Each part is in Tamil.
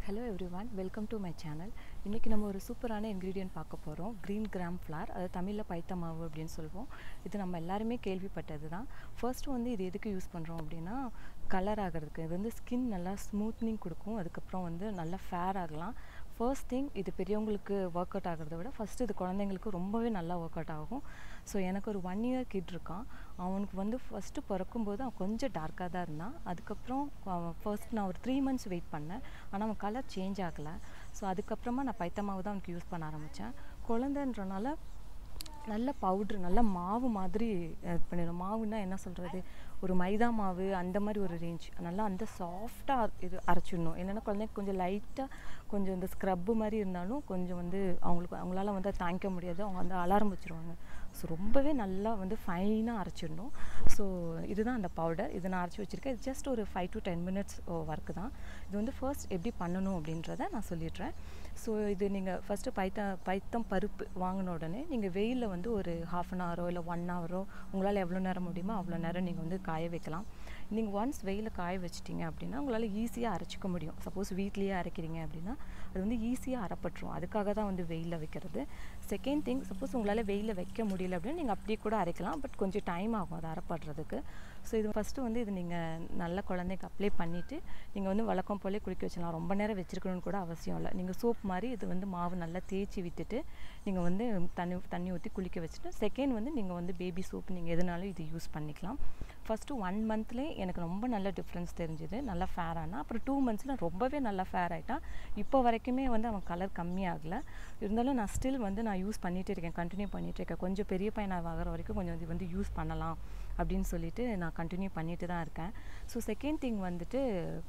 hello everyone welcome to my channel இன்றைக்கி நம்ம ஒரு சூப்பரான இன்க்ரீடியன்ட் பார்க்க போகிறோம் க்ரீன் கிராம் ஃப்ளார் அது தமிழில் பைத்த மாவு அப்படின்னு சொல்லுவோம் இது நம்ம எல்லாருமே கேள்விப்பட்டது தான் ஃபர்ஸ்ட் வந்து இது எதுக்கு யூஸ் பண்ணுறோம் அப்படின்னா கலர் ஆகிறதுக்கு இது வந்து ஸ்கின் நல்லா ஸ்மூத்னிங் கொடுக்கும் அதுக்கப்புறம் வந்து நல்லா ஃபேர் ஆகலாம் ஃபர்ஸ்ட் திங் இது பெரியவங்களுக்கு ஒர்க் அவுட் ஆகிறத விட ஃபஸ்ட்டு இது குழந்தைங்களுக்கு ரொம்பவே நல்லா ஒர்க் அவுட் ஆகும் ஸோ எனக்கு ஒரு ஒன் இயர் கிட் இருக்கான் அவனுக்கு வந்து ஃபஸ்ட்டு பிறக்கும்போது அவன் கொஞ்சம் டார்க்காக தான் இருந்தான் அதுக்கப்புறம் ஃபர்ஸ்ட் நான் ஒரு த்ரீ மந்த்ஸ் வெயிட் பண்ணேன் ஆனால் அவன் கலர் சேஞ்ச் ஆகலை ஸோ அதுக்கப்புறமா நான் பைத்தமாவு தான் அவனுக்கு யூஸ் பண்ண ஆரம்பித்தேன் குழந்தைன்றனால நல்ல பவுட்ரு நல்ல மாவு மாதிரி இது பண்ணிடும் மாவுன்னா என்ன சொல்கிறது ஒரு மைதா மாவு அந்த மாதிரி ஒரு ரேஞ்ச் நல்லா அந்த சாஃப்டாக இது அரைச்சிடணும் இல்லைன்னா குழந்தைங்க கொஞ்சம் லைட்டாக கொஞ்சம் இந்த ஸ்க்ரப்பு மாதிரி இருந்தாலும் கொஞ்சம் வந்து அவங்களுக்கு அவங்களால வந்து அதை தாங்கிக்க முடியாது அவங்க வந்து அலாரம் வச்சுருவாங்க ஸோ ரொம்பவே நல்லா வந்து ஃபைனாக அரைச்சிடணும் ஸோ இதுதான் அந்த பவுடர் இதை நான் அரைச்சி வச்சுருக்கேன் இது ஜஸ்ட் ஒரு five to ten minutes work தான் இது வந்து ஃபர்ஸ்ட் எப்படி பண்ணணும் அப்படின்றத நான் சொல்லிடுறேன் ஸோ இது நீங்கள் ஃபஸ்ட்டு பைத்த பைத்தம் பருப்பு வாங்கின உடனே நீங்கள் வெயிலில் வந்து ஒரு ஹாஃப் அன் ஹவரோ இல்லை ஒன் ஹவரோ உங்களால் எவ்வளோ நேரம் முடியுமோ அவ்வளோ நேரம் நீங்கள் வந்து காய வைக்கலாம் நீங்கள் ஒன்ஸ் வெயிலில் காய வச்சிட்டிங்க அப்படின்னா உங்களால் ஈஸியாக அரைச்சிக்க முடியும் சப்போஸ் வீட்லேயே அரைக்கிறீங்க அப்படின்னா அது வந்து ஈஸியாக அரைப்பட்டுரும் அதுக்காக தான் வந்து வெயிலில் வைக்கிறது செகண்ட் திங் சப்போஸ் உங்களால் வெயிலில் வைக்க முடியல அப்படின்னா நீங்கள் அப்படியே கூட அரைக்கலாம் பட் கொஞ்சம் டைம் ஆகும் அது அரைப்படுறதுக்கு ஸோ இது ஃபஸ்ட்டு வந்து இது நீங்கள் நல்ல குழந்தைக்கு அப்ளை பண்ணிவிட்டு நீங்கள் வந்து வழக்கம் போலே குளிக்க வச்சிடலாம் ரொம்ப நேரம் வச்சுருக்கணும்னு கூட அவசியம் இல்லை நீங்கள் சோப் மாதிரி இது வந்து மாவு நல்லா தேய்ச்சி விட்டுட்டு நீங்கள் வந்து தண்ணி தண்ணி ஊற்றி குளிக்க வச்சுட்டு செகண்ட் வந்து நீங்கள் வந்து பேபி சோப் நீங்கள் எதுனாலும் இது யூஸ் பண்ணிக்கலாம் ஃபஸ்ட்டு ஒன் மந்த்லேயே எனக்கு ரொம்ப நல்ல டிஃப்ரென்ஸ் தெரிஞ்சுது நல்லா ஃபேர் ஆனால் அப்புறம் டூ மந்த்ஸில் ரொம்பவே நல்லா ஃபேர் ஆகிட்டான் இப்போ வரைக்குமே வந்து அவன் கலர் கம்மியாகலை இருந்தாலும் நான் ஸ்டில் வந்து நான் யூஸ் பண்ணிகிட்டே இருக்கேன் கண்டினியூ பண்ணிகிட்டு இருக்கேன் கொஞ்சம் பெரிய பையனாக ஆகிற வரைக்கும் கொஞ்சம் இது வந்து யூஸ் பண்ணலாம் அப்படின்னு சொல்லிட்டு நான் கண்டினியூ பண்ணிட்டு தான் இருக்கேன் ஸோ செகண்ட் திங் வந்துட்டு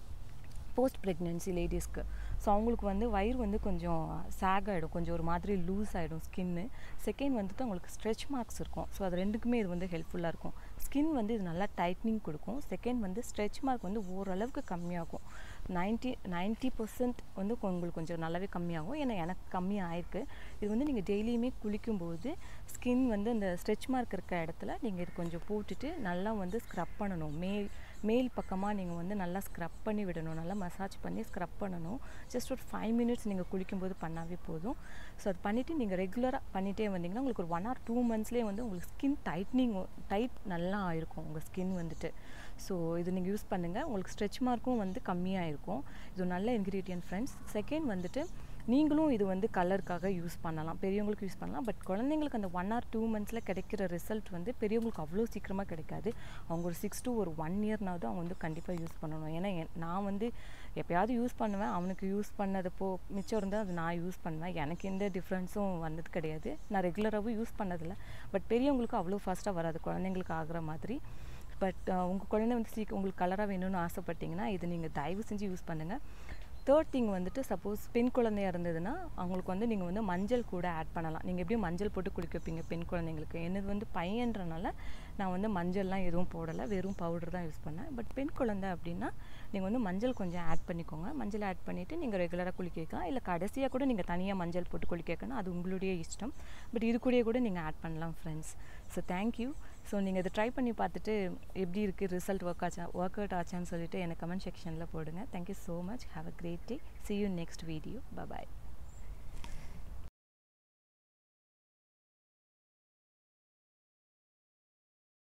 போஸ்ட் ப்ரெக்னென்சி லேடிஸ்க்கு ஸோ அவங்களுக்கு வந்து வயிறு வந்து கொஞ்சம் சேக் ஆகிடும் கொஞ்சம் ஒரு மாதிரி லூஸ் ஆகிடும் ஸ்கின்னு செகண்ட் வந்துட்டு அவங்களுக்கு ஸ்ட்ரெச் மார்க்ஸ் இருக்கும் ஸோ அது ரெண்டுக்குமே இது வந்து ஹெல்ப்ஃபுல்லாக இருக்கும் ஸ்கின் வந்து இது நல்லா டைட்னிங் கொடுக்கும் செகண்ட் வந்து ஸ்ட்ரெச் மார்க் வந்து ஓரளவுக்கு கம்மியாகும் நைன்ட்டி நைன்ட்டி பர்சன்ட் வந்து உங்களுக்கு கொஞ்சம் நல்லாவே கம்மியாகும் ஏன்னா எனக்கு கம்மி ஆயிருக்கு இது வந்து நீங்கள் டெய்லியுமே குளிக்கும்போது ஸ்கின் வந்து இந்த ஸ்ட்ரெச் மார்க் இருக்க இடத்துல நீங்கள் இது கொஞ்சம் போட்டுட்டு நல்லா வந்து ஸ்க்ரப் பண்ணணும் மேல் மேல் பக்கமாக நீங்கள் வந்து நல்லா ஸ்க்ரப் பண்ணி விடணும் நல்லா மசாஜ் பண்ணி ஸ்க்ரப் பண்ணணும் ஜஸ்ட் ஒரு ஃபைவ் மினிட்ஸ் நீங்கள் குளிக்கும்போது பண்ணாவே போதும் ஸோ அது பண்ணிவிட்டு நீங்கள் ரெகுலராக பண்ணிகிட்டே வந்தீங்கன்னா உங்களுக்கு ஒரு ஒன் ஆர் டூ மந்த்ஸ்லேயே வந்து உங்களுக்கு ஸ்கின் டைட்னிங் டைட் நல்லா ஆயிருக்கும் உங்கள் ஸ்கின் வந்துட்டு ஸோ இது நீங்கள் யூஸ் பண்ணுங்கள் உங்களுக்கு ஸ்ட்ரெச் மார்க்கும் வந்து கம்மியாக இருக்கும் இது நல்ல இன்க்ரீடியன்ட் ஃப்ரெண்ட்ஸ் செகண்ட் வந்துட்டு நீங்களும் இது வந்து கலருக்காக யூஸ் பண்ணலாம் பெரியவங்களுக்கு யூஸ் பண்ணலாம் பட் குழந்தைங்களுக்கு அந்த ஒன் ஆர் டூ மந்த்ஸில் கிடைக்கிற ரிசல்ட் வந்து பெரியவங்களுக்கு அவ்வளோ சீக்கிரமாக கிடைக்காது அவங்க ஒரு சிக்ஸ் டு ஒரு ஒன் இயர்னாவது அவங்க வந்து கண்டிப்பாக யூஸ் பண்ணணும் ஏன்னா நான் வந்து எப்போயாவது யூஸ் பண்ணுவேன் அவனுக்கு யூஸ் பண்ணது போ மிச்சம் இருந்தால் அது நான் யூஸ் பண்ணுவேன் எனக்கு எந்த டிஃப்ரென்ஸும் வந்தது கிடையாது நான் ரெகுலராகவும் யூஸ் பண்ணதில்லை பட் பெரியவங்களுக்கு அவ்வளோ ஃபாஸ்ட்டாக வராது குழந்தைங்களுக்கு ஆகிற மாதிரி பட் உங்கள் குழந்தை வந்து சீக்கிரம் உங்களுக்கு கலராக வேணும்னு ஆசைப்பட்டீங்கன்னா இது நீங்கள் தயவு செஞ்சு யூஸ் பண்ணுங்கள் தேர்ட் திங் வந்துட்டு சப்போஸ் பெண் குழந்தையாக இருந்ததுன்னா அவங்களுக்கு வந்து நீங்கள் வந்து மஞ்சள் கூட ஆட் பண்ணலாம் நீங்கள் எப்படியும் மஞ்சள் போட்டு குளிக்க வைப்பீங்க பெண் குழந்தைங்களுக்கு என்னது வந்து பையன்றனால நான் வந்து மஞ்சள்லாம் எதுவும் போடலை வெறும் பவுடர் தான் யூஸ் பண்ணேன் பட் பெண் குழந்தை அப்படின்னா நீங்கள் வந்து மஞ்சள் கொஞ்சம் ஆட் பண்ணிக்கோங்க மஞ்சள் ஆட் பண்ணிவிட்டு நீங்கள் ரெகுலராக குளிக்க வைக்கலாம் இல்லை கடைசியாக கூட நீங்கள் தனியாக மஞ்சள் போட்டு குளிக்க வைக்கணும் அது உங்களுடைய இஷ்டம் பட் இது கூடயே கூட நீங்கள் ஆட் பண்ணலாம் ஃப்ரெண்ட்ஸ் ஸோ தேங்க்யூ ஸோ நீங்கள் இதை ட்ரை பண்ணி பார்த்துட்டு எப்படி இருக்குது ரிசல்ட் ஒர்க் ஆச்சா ஒர்க் அவுட் ஆச்சான்னு சொல்லிட்டு எனக்கு கமெண்ட் செக்ஷனில் போடுங்க thank you so much have a great day see you next video bye